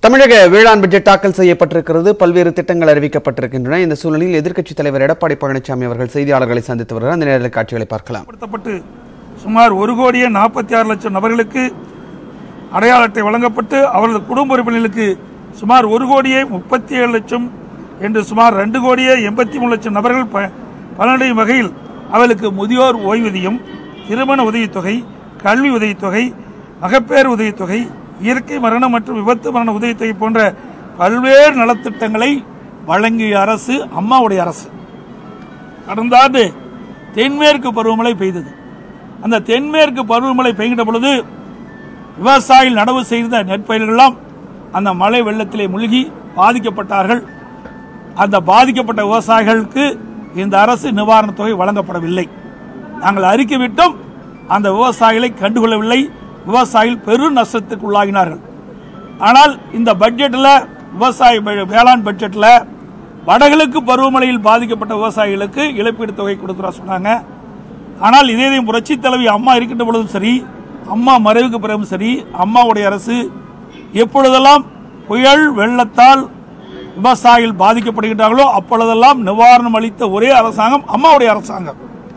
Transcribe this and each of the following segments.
தமிழக வேளாண் பட்ஜெட் தாக்கல் செய்யப்பட்டிருக்கிறது பல்வேறு திட்டங்கள் அறிவிக்கப்பட்டிருக்கின்றன இந்த சூழ்நிலையில் எதிர்க்கட்சித் தலைவர் எடப்பாடி பழனிசாமி அவர்கள் செய்தியாளர்களை சந்தித்து வருகிறார் அந்த நேரத்தில் காட்சிகளை பார்க்கலாம் படுத்தப்பட்டு சுமார் ஒரு கோடியே நாற்பத்தி ஆறு லட்சம் நபர்களுக்கு அடையாள அட்டை வழங்கப்பட்டு அவரது குடும்ப உறுப்பினர்களுக்கு சுமார் ஒரு கோடியே முப்பத்தி ஏழு லட்சம் என்று சுமார் ரெண்டு கோடியே எண்பத்தி மூணு லட்சம் நபர்கள் ப- பலனடையும் வகையில் அவர்களுக்கு முதியோர் ஓய்வூதியம் திருமண உதவித்தொகை கல்வி உதவித்தொகை மகப்பேறு உதவித்தொகை இயற்கை மரணம் மற்றும் விபத்து மரண உதவித்தொகை போன்ற பல்வேறு நலத்திட்டங்களை வழங்கிய அரசு அம்மாவுடைய அரசு கடந்த ஆண்டு தென்மேற்கு பருவமழை பெய்தது அந்த தென்மேற்கு பருவமழை பெய்கின்ற பொழுது விவசாயிகள் நடவு செய்த நெற்பயிர்களெல்லாம் அந்த மழை வெள்ளத்திலே மூழ்கி பாதிக்கப்பட்டார்கள் அந்த பாதிக்கப்பட்ட விவசாயிகளுக்கு இந்த அரசு நிவாரணத் தொகை வழங்கப்படவில்லை நாங்கள் அறிக்கை விட்டும் அந்த விவசாயிகளை கண்டுகொள்ளவில்லை விவசாயிகள் பெரும் நஷ்டத்துக்கு உள்ளாகினார்கள் ஆனால் இந்த பட்ஜெட்டில் விவசாய ப- வேளாண் பட்ஜெட்டில் வடகிழக்கு பருவமழையில் பாதிக்கப்பட்ட விவசாயிகளுக்கு இழப்பீடு தொகை கொடுக்குறா சொன்னாங்க ஆனால் இதே இதே புரட்சி தலைவி அம்மா இருக்கின்ற பொழுதும் சரி அம்மா மறைவுக்கு பிறகும் சரி அம்மாவுடைய அரசு எப்பொழுதெல்லாம் புயல் வெள்ளத்தால் விவசாயிகள் பாதிக்கப்படுகின்றார்களோ அப்பொழுதெல்லாம் நிவாரணம் அளித்த ஒரே அரசாங்கம் அம்மாவுடைய அரசாங்கம்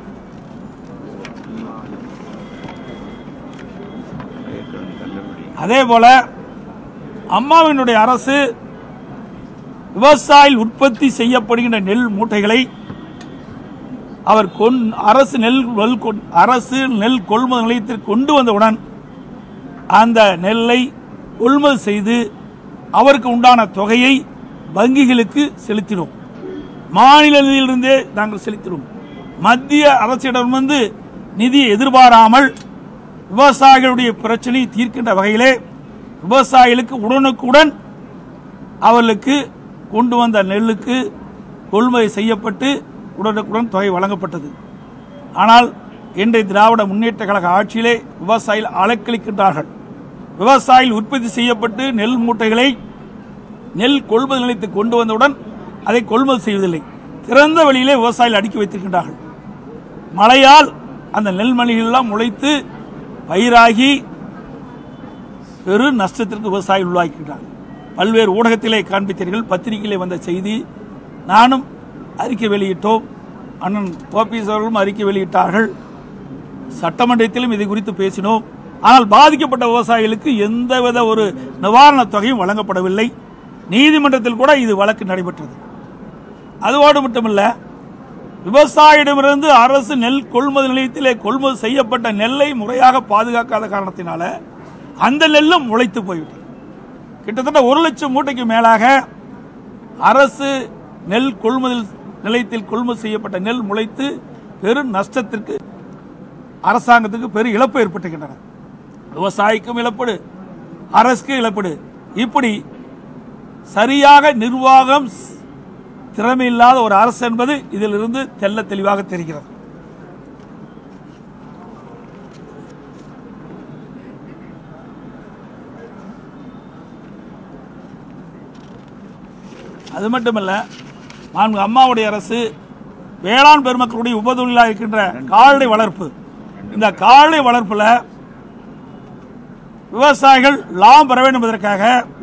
அதே போல அம்மாவினுடைய அரசு விவசாயிகள் உற்பத்தி செய்யப்படுகின்ற நெல் மூட்டைகளை அவர் கொண் அரசு நெல் நெல் கொண்- அரசு நெல் கொள்முதல் நிலையத்திற்கு கொண்டு வந்தவுடன் அந்த நெல்லை கொள்முதல் செய்து அவருக்கு உண்டான தொகையை வங்கிகளுக்கு செலுத்தினோம் மாநில நிதியிலிருந்தே நாங்கள் செலுத்தினோம் மத்திய அரசிடமிருந்து நிதியை எதிர்பாராமல் விவசாயிகளுடைய பிரச்சனையை தீர்க்கின்ற வகையிலே விவசாயிகளுக்கு உடனுக்குடன் அவர்களுக்கு கொண்டு வந்த நெல்லுக்கு கொள்முதல் செய்யப்பட்டு உடனுக்குடன் தொகை வழங்கப்பட்டது ஆனால் இன்றைய திராவிட முன்னேற்ற கழக ஆட்சியிலே விவசாயிகள் அலக்களிக்கின்றார்கள் விவசாயிகள் உற்பத்தி செய்யப்பட்டு நெல் மூட்டைகளை நெல் கொள்முதல் நிலையத்துக்கு கொண்டு வந்தவுடன் அதை கொள்முதல் செய்வதில்லை திறந்த வெளியிலே விவசாயிகள் அடுக்கி வைத்திருக்கின்றார்கள் மழையால் அந்த நெல்மணிகள் எல்லாம் முளைத்து பயிராகி பெரும் நஷ்டத்திற்கு விவசாயிகள் உள்ளாக்கின்றார்கள் பல்வேறு ஊடகத்திலே காண்பித்தீர்கள் பத்திரிகையிலே வந்த செய்தி நானும் அறிக்கை வெளியிட்டோம் அண்ணன் ஓபிஎஸ் அவர்களும் அறிக்கை வெளியிட்டார்கள் சட்டமன்றத்திலும் இது குறித்து பேசினோம் ஆனால் பாதிக்கப்பட்ட விவசாயிகளுக்கு எந்தவித ஒரு நிவாரணத் தொகையும் வழங்கப்படவில்லை நீதிமன்றத்தில் கூட இது வழக்கு நடைபெற்றது அதோடு மட்டுமல்ல விவசாயிடமிருந்து அரசு நெல் கொள்முதல் நிலையத்திலே கொள்முதல் செய்யப்பட்ட நெல்லை முறையாக பாதுகாக்காத காரணத்தினால அந்த நெல்லும் முளைத்து போய்விட்டது கிட்டத்தட்ட ஒரு லட்சம் மூட்டைக்கு மேலாக அரசு நெல் கொள்முதல் நிலையத்தில் கொள்முதல் செய்யப்பட்ட நெல் முளைத்து பெரும் நஷ்டத்திற்கு அரசாங்கத்துக்கு பெரும் இழப்பு ஏற்பட்டுகின்றன விவசாயிக்கும் இழப்பீடு அரசுக்கு இழப்பீடு இப்படி சரியாக நிர்வாகம் ஸ்- திறமையில்லாத ஒரு அரசு என்பது இதிலிருந்து தெல்ல தெளிவாக தெரிகிறது அது மட்டுமல்ல மாண்பு அம்மாவுடைய அரசு வேளாண் பெருமக்களுடைய உபதொழிலாக இருக்கின்ற கால்நடை வளர்ப்பு இந்த கால்நடை வளர்ப்புல விவசாயிகள் லாபம் பெற வேண்டும் என்பதற்காக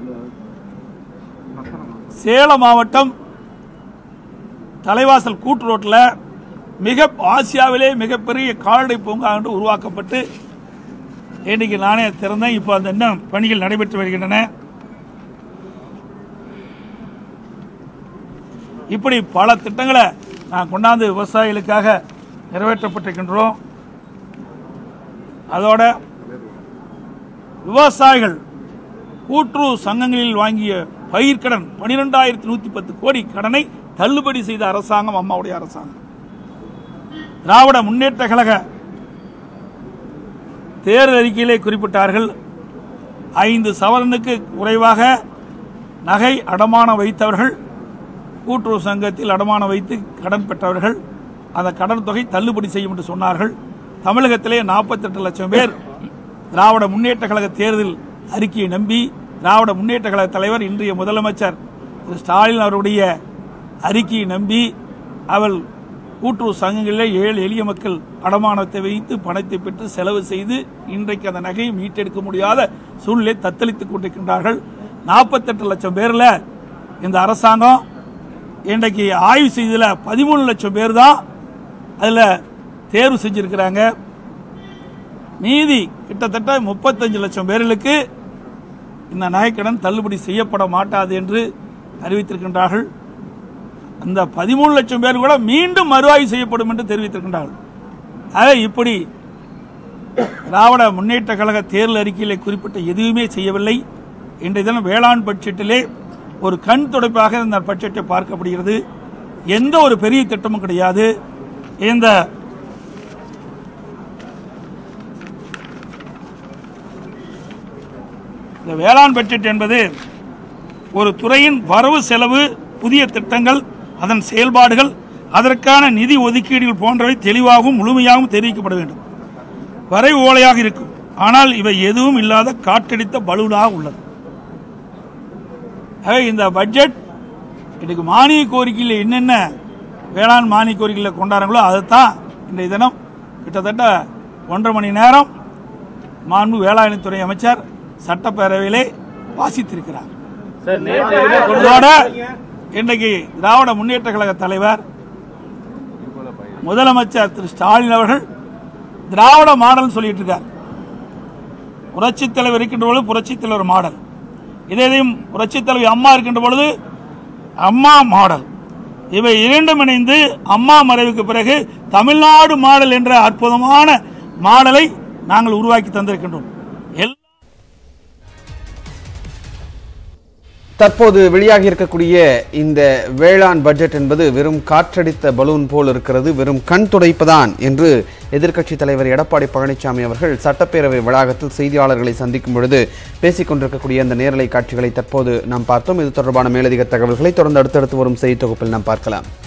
சேலம் மாவட்டம் தலைவாசல் கூட்டு ரோட்டில் மிக ஆசியாவிலே மிகப்பெரிய கால்நடை பூங்கா என்று உருவாக்கப்பட்டு இன்னைக்கு நானே திறந்தேன் இப்போ அந்த இன்னும் பணிகள் நடைபெற்று வருகின்றன இப்படி பல திட்டங்களை நான் கொண்டாந்து விவசாயிகளுக்காக நிறைவேற்றப்பட்டிருக்கின்றோம் அதோட விவசாயிகள் கூட்டுறவு சங்கங்களில் வாங்கிய பயிர்க்கடன் பனிரெண்டாயிரத்தி நூத்தி பத்து கோடி கடனை தள்ளுபடி செய்த அரசாங்கம் அம்மாவுடைய அரசாங்கம் திராவிட முன்னேற்ற கழக தேர்தல் அறிக்கையிலே குறிப்பிட்டார்கள் ஐந்து சவரனுக்கு குறைவாக நகை அடமானம் வைத்தவர்கள் கூட்டுறவு சங்கத்தில் அடமானம் வைத்து கடன் பெற்றவர்கள் அந்த கடன் தொகை தள்ளுபடி செய்யும் என்று சொன்னார்கள் தமிழகத்திலே 48 லட்சம் பேர் திராவிட முன்னேற்ற கழக தேர்தல் அறிக்கையை நம்பி திராவிட முன்னேற்ற கழக தலைவர் இன்றைய முதலமைச்சர் திரு ஸ்டாலின் அவருடைய அறிக்கையை நம்பி அவள் கூட்டுறவு சங்கங்களிலே ஏழு எளிய மக்கள் அடமானத்தை வைத்து பணத்தை பெற்று செலவு செய்து இன்றைக்கு அந்த நகையை மீட்டெடுக்க முடியாத சூழ்நிலை தத்தளித்துக் கொண்டிருக்கின்றார்கள் நாற்பத்தெட்டு லட்சம் பேரில் இந்த அரசாங்கம் இன்றைக்கு ஆய்வு செய்ததில் பதிமூணு லட்சம் பேர் தான் அதில் தேர்வு செஞ்சிருக்கிறாங்க மீதி கிட்டத்தட்ட முப்பத்தஞ்சு லட்சம் பேர்களுக்கு இந்த நகைக்கடன் தள்ளுபடி செய்யப்பட மாட்டாது என்று அறிவித்திருக்கின்றார்கள் அந்த பதிமூணு லட்சம் பேர் கூட மீண்டும் மறுஆய்வு செய்யப்படும் என்று தெரிவித்திருக்கின்றார்கள் ஆக இப்படி திராவிட முன்னேற்ற கழக தேர்தல் அறிக்கையிலே குறிப்பிட்ட எதுவுமே செய்யவில்லை இன்றைய தினம் வேளாண் பட்ஜெட்டிலே ஒரு கண் துடைப்பாக இந்த பட்ஜெட்டை பார்க்கப்படுகிறது எந்த ஒரு பெரிய திட்டமும் கிடையாது இந்த இந்த வேளாண் பட்ஜெட் என்பது ஒரு துறையின் வரவு செலவு புதிய திட்டங்கள் அதன் செயல்பாடுகள் அதற்கான நிதி ஒதுக்கீடுகள் போன்றவை தெளிவாகவும் முழுமையாகவும் தெரிவிக்கப்பட வேண்டும் வரைவு ஓலையாக இருக்கும் ஆனால் இவை எதுவும் இல்லாத காற்றடித்த பலூனாக உள்ளது ஆகவே இந்த பட்ஜெட் இன்னைக்கு மானிய கோரிக்கையில் என்னென்ன வேளாண் மானிய கோரிக்கையில் கொண்டாடுறாங்களோ அதைத்தான் இன்றைய தினம் கிட்டத்தட்ட ஒன்றரை மணி நேரம் மாண்பு வேளாண்மைத்துறை அமைச்சர் சட்டப்பேரவையிலே வாசித்திருக்கிறார் சார் நேற்று இதுல கொண்டு இதோட இன்றைக்கு திராவிட முன்னேற்ற கழக தலைவர் முதலமைச்சர் திரு ஸ்டாலின் அவர்கள் திராவிட மாடல் சொல்லிட்டு இருக்கார் புரட்சித் தலைவர் இருக்கின்ற பொழுது புரட்சித் தலைவர் மாடல் இதே இதையும் புரட்சித் தலைவி அம்மா இருக்கின்ற பொழுது அம்மா மாடல் இவை இரண்டும் இணைந்து அம்மா மறைவுக்கு பிறகு தமிழ்நாடு மாடல் என்ற அற்புதமான மாடலை நாங்கள் உருவாக்கி தந்திருக்கின்றோம் எல்லா தற்போது வெளியாகி இருக்கக்கூடிய இந்த வேளாண் பட்ஜெட் என்பது வெறும் காற்றடித்த பலூன் போல் இருக்கிறது வெறும் கண் துடைப்புதான் என்று எதிர்க்கட்சி தலைவர் எடப்பாடி பழனிசாமி அவர்கள் சட்டப்பேரவை வளாகத்தில் செய்தியாளர்களை சந்திக்கும் பொழுது பேசிக் கொண்டிருக்கக்கூடிய அந்த நேரலை காட்சிகளை தற்போது நாம் பார்த்தோம் இது தொடர்பான மேலதிக தகவல்களை தொடர்ந்து அடுத்தடுத்து வரும் செய்தி தொகுப்பில் நாம் பார்க்கலாம்